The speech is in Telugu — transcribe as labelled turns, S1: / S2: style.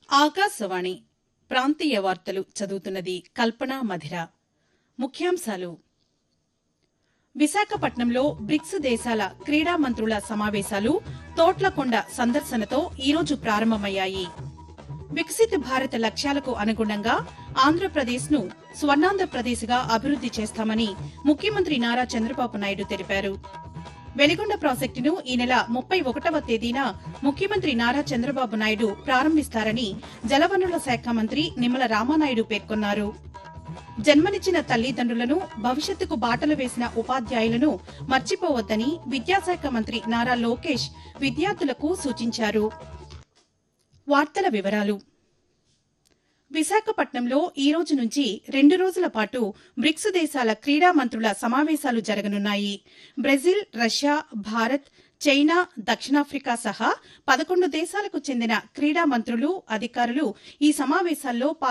S1: ఆకాశవాణి ప్రాంతీయ వార్తలు చదువుతున్నది కల్పన మధిర ముఖ్యాంశాలు విశాఖపట్నంలో బ్రిక్స్ దేశాల క్రీడా మంత్రుల సమావేశాలు తోట్లకొండ సందర్శనతో ఈరోజు ప్రారంభమయ్యాయి వికసిత్ భారత్ లక్ష్యాలకు అనుగుణంగా ఆంధ్రప్రదేశ్ను స్వర్ణాంధ్రప్రదేశ్గా అభివృద్ది చేస్తామని ముఖ్యమంత్రి నారా చంద్రబాబు నాయుడు తెలిపారు వెలిగొండ ప్రాజెక్టును ఈ నెల ముప్పై ఒకటవ తేదీన ముఖ్యమంత్రి నారా చంద్రబాబు నాయుడు ప్రారంభిస్తారని జలవనరుల శాఖ మంత్రి నిమ్మల రామానాయుడు పేర్కొన్నారు జన్మనిచ్చిన తల్లిదండ్రులను భవిష్యత్తుకు బాటలు వేసిన ఉపాధ్యాయులను మర్చిపోవద్దని విద్యాశాఖ మంత్రి నారా లోకేష్ విద్యార్థులకు సూచించారు వార్తల వివరాలు విశాఖపట్నంలో ఈ రోజు నుంచి రెండు రోజుల పాటు బ్రిక్స్ దేశాల క్రీడా మంత్రుల సమావేశాలు జరగనున్నాయి బ్రెజిల్ రష్యా భారత్ చైనా దక్షిణాఫ్రికా సహా పదకొండు దేశాలకు చెందిన క్రీడా మంత్రులు అధికారులు ఈ సమావేశాల్లో